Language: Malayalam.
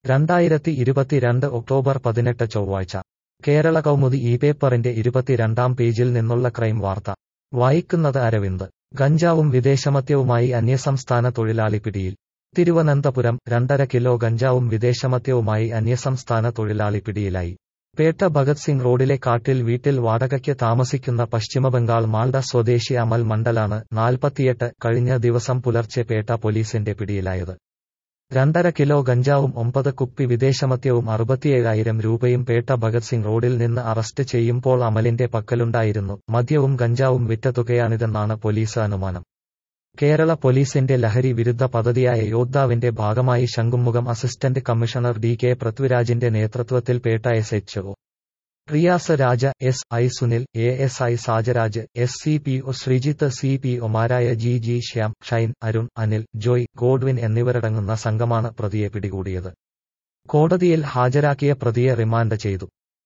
രണ്ടായിരത്തി ഇരുപത്തിരണ്ട് ഒക്ടോബർ പതിനെട്ട് ചൊവ്വാഴ്ച കേരള കൗമുദി ഈ പേപ്പറിന്റെ ഇരുപത്തിരണ്ടാം പേജിൽ നിന്നുള്ള ക്രൈം വാർത്ത വായിക്കുന്നത് അരവിന്ദ് ഗഞ്ചാവും വിദേശമദ്യവുമായി അന്യസംസ്ഥാന തൊഴിലാളി പിടിയിൽ തിരുവനന്തപുരം രണ്ടര കിലോ ഗഞ്ചാവും വിദേശമദ്യവുമായി അന്യസംസ്ഥാന തൊഴിലാളി പിടിയിലായി പേട്ട ഭഗത് സിംഗ് റോഡിലെ കാട്ടിൽ വീട്ടിൽ വാടകയ്ക്ക് താമസിക്കുന്ന പശ്ചിമബംഗാൾ മാൾഡ സ്വദേശി അമൽ മണ്ഡലാണ് നാൽപ്പത്തിയെട്ട് കഴിഞ്ഞ ദിവസം പുലർച്ചെ പേട്ട പോലീസിന്റെ പിടിയിലായത് രണ്ടര കിലോ ഗഞ്ചാവും ഒമ്പത് കുപ്പി വിദേശമദ്യവും അറുപത്തിയേഴായിരം രൂപയും പേട്ട ഭഗത് സിംഗ് റോഡിൽ നിന്ന് അറസ്റ്റ് ചെയ്യുമ്പോൾ അമലിന്റെ പക്കലുണ്ടായിരുന്നു മദ്യവും ഗഞ്ചാവും വിറ്റ തുകയാണിതെന്നാണ് പോലീസ് അനുമാനം കേരള പോലീസിന്റെ ലഹരി വിരുദ്ധ പദ്ധതിയായ യോദ്ധാവിന്റെ ഭാഗമായി Shanghumukham assistant commissioner D K പൃഥ്വിരാജിന്റെ നേതൃത്വത്തിൽ Pettah S H O Riyas Raja S I Sunil A S I Sajaraj S C P O Sreejith C P ഒമാരായ ജി ജി ശ്യാം ഷൈൻ അരുൺ അനിൽ ജോയ് ഗോഡ്വിൻ എന്നിവരടങ്ങുന്ന സംഘമാണ് പ്രതിയെ പിടികൂടിയത് കോടതിയിൽ ഹാജരാക്കിയ പ്രതിയെ റിമാൻഡ് ചെയ്തു